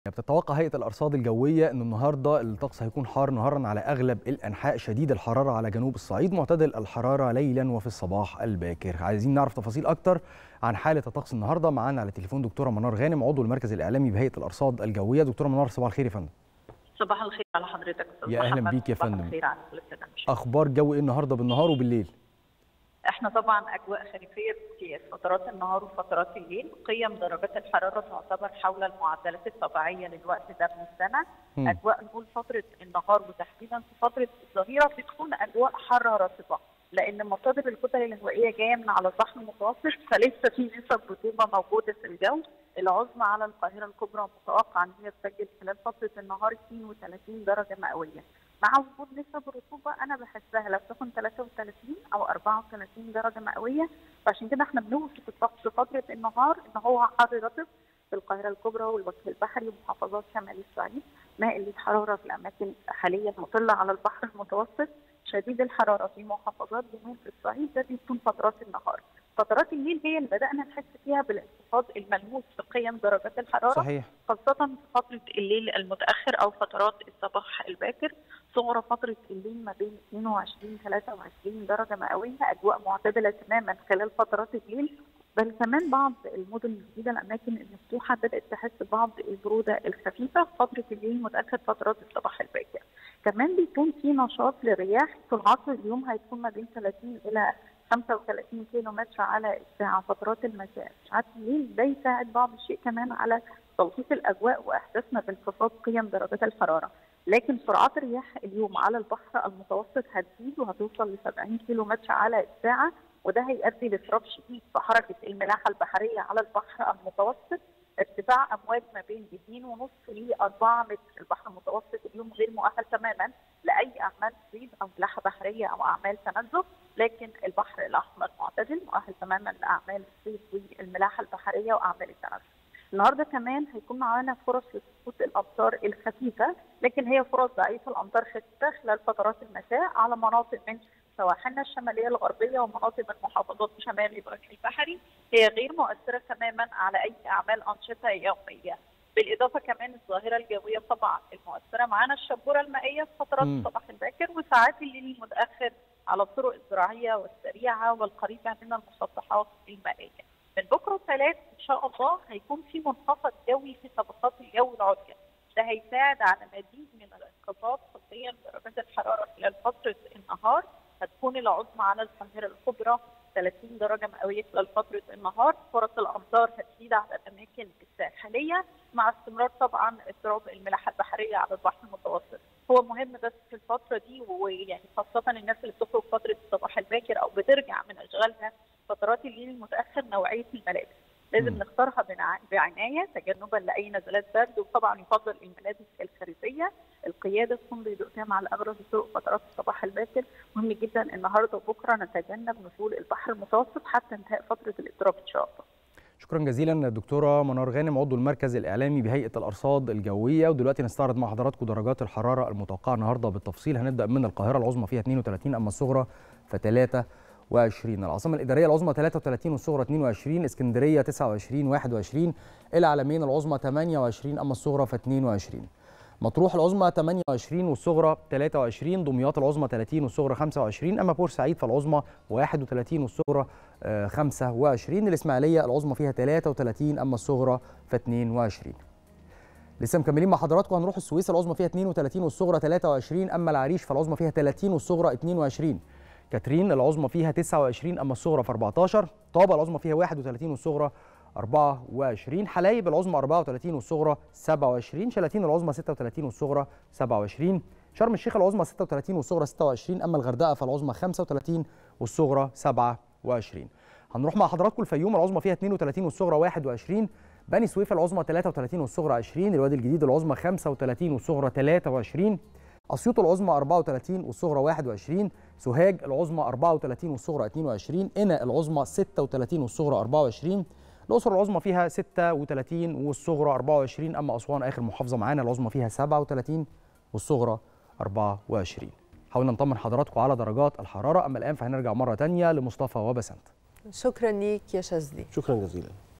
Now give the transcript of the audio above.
بتتوقع هيئة الأرصاد الجوية أن النهاردة الطقس هيكون حار نهارا على أغلب الأنحاء شديد الحرارة على جنوب الصعيد معتدل الحرارة ليلا وفي الصباح الباكر عايزين نعرف تفاصيل أكتر عن حالة الطقس النهاردة معانا على التليفون دكتورة منار غانم عضو المركز الإعلامي بهيئة الأرصاد الجوية دكتورة منار صباح الخير يا فندم صباح الخير على حضرتك أستاذ يا أهلا محمد. بيك يا صباح فندم. الخير على كل السادة المشاهدين. أخبار جو إيه النهاردة بالنهار وبالليل احنا طبعا اجواء خريفيه في فترات النهار وفترات الليل قيم درجات الحراره تعتبر حول المعدلات الطبيعيه للوقت ده من السنه مم. اجواء نقول فتره النهار وتحديدا في فتره الظهيره بتكون اجواء حاره رطبه لان مصادر الكتل الهوائيه جايه من على البحر المتوسط فلسه في نسب رطوبه موجوده في الجو العظمى على القاهره الكبرى متوقع ان هي تسجل خلال فتره النهار 32 درجه مئويه مع وجود نسب الرطوبه انا بحسها لا تكن 33 او 34 درجه مئويه فعشان كده احنا بنوصف الطقس في فتره النهار ان هو حر رطب في القاهره الكبرى والوجه البحري ومحافظات شمال الصعيد مائل للحراره في الاماكن حاليا مطله على البحر المتوسط شديد الحراره في محافظات جنوب الصعيد ده بيكون فترات النهار فترات الليل هي اللي بدانا نحس فيها بالانخفاض الملموس في قيم درجات الحراره صحيح خاصة في فترة الليل المتأخر أو فترات الصباح الباكر صغرى فترة الليل ما بين 22 23 درجة مئوية أجواء معتدلة تماما خلال فترات الليل بل كمان بعض المدن الجديدة الأماكن المفتوحة بدأت تحس ببعض البرودة الخفيفة في فترة الليل متأخر فترات الصباح الباكر كمان بيكون في نشاط للرياح في العصر اليوم هيكون ما بين 30 إلى 35 كيلو متر على الساعة فترات المساء ساعات الليل ده يساعد بعض الشيء كمان على تلطيف الاجواء واحساسنا بانخفاض قيم درجات الحراره لكن سرعات الرياح اليوم على البحر المتوسط هتزيد وهتوصل ل 70 كيلو متر على الساعه وده هيؤدي لاضطراب شديد في حركه الملاحه البحريه على البحر المتوسط ارتفاع امواج ما بين 2.5 ل 4 متر البحر المتوسط اليوم غير مؤهل تماما لاي اعمال صيد او ملاحه بحريه او اعمال تنزه لكن البحر الاحمر معتدل مؤهل تماما لاعمال الصيد والملاحه البحريه واعمال التنزه النهارده كمان هيكون معانا فرص لسقوط الامطار الخفيفه لكن هي فرص ضعيفه الامطار خفيفه خلال فترات المساء على مناطق من سواحلنا الشماليه الغربيه ومناطق من محافظات شمال الوجه البحري هي غير مؤثره تماما على اي اعمال انشطه يوميه. بالاضافه كمان الظاهره الجويه طبعا المؤثره معانا الشبوره المائيه في فترات مم. الصباح الباكر وساعات الليل المتاخر على الطرق الزراعيه والسريعه والقريبه من المسطحات المائيه. من بكره الثلاث ان شاء الله هيكون في منخفض جوي في طبقات الجو العليا ده هيساعد على مزيد من الانخفاض في قيم درجات الحراره خلال فتره النهار هتكون العظمى على القاهره الكبرى 30 درجه مئويه خلال فتره النهار فرص الامطار هتزيد على الاماكن الساحليه مع استمرار طبعا اضطراب الملاحه البحريه على البحر المتوسط هو مهم بس في الفتره دي ويعني خاصه الناس اللي بتخرج فتره الصباح الباكر او بترجع من اشغالها فترات الليل المتاخر نوعيه الملابس لازم مم. نختارها بنع- بعنايه تجنبا لاي نزلات برد وطبعا يفضل الملابس الخريفيه القياده تكون بهدوء تام على اغلب الطرق فترات الصباح الباكر مهم جدا النهارده وبكره نتجنب نزول البحر المتوسط حتى انتهاء فتره الاضطراب ان شاء الله شكرا جزيلا الدكتورة منار غانم عضو المركز الإعلامي بهيئة الأرصاد الجوية ودلوقتي نستعرض مع حضراتكم درجات الحرارة المتوقعة النهاردة بالتفصيل هنبدأ من القاهرة العظمى فيها 32 أما الصغرى ف 23 العاصمة الإدارية العظمى 33 والصغرى 22 اسكندرية 29 21 العلمين العظمى 28 أما الصغرى ف 22 مطروح العظمى 28 والصغرى 23 دمياط العظمى 30 والصغرى 25 اما بورسعيد فالعظمى 31 والصغرى آه، 25 الاسماعيليه العظمى فيها 33 اما الصغرى ف 22 لسه مكملين مع حضراتكم هنروح السويس العظمى فيها 32 والصغرى 23 اما العريش فالعظمى فيها 30 والصغرى 22 كاترين العظمى فيها 29 اما الصغرى في 14 طابا العظمى فيها 31 والصغرى 24 حلايب العظمى 34 والصغرى 27 شلاتين العظمى 36 والصغرى 27 شرم الشيخ العظمى 36 والصغرى 26 اما الغردقه فالعظمى 35 والصغرى 27 هنروح مع حضراتكم الفيوم العظمى فيها 32 والصغرى 21 بني سويف العظمى 33 والصغرى 20 الوادي الجديد العظمى 35 والصغرى 23 اسيوط العظمى 34 والصغرى 21 سوهاج العظمى 34 والصغرى 22 قنا العظمى 36 والصغرى 24 الأقصر العظمى فيها 36 والصغرى 24 أما أسوان آخر محافظة معانا العظمى فيها 37 والصغرى 24 حاولنا نطمن حضراتكم على درجات الحرارة أما الآن فهنرجع مرة تانية لمصطفى وبسنت شكرا ليك يا شاذلي شكرا جزيلا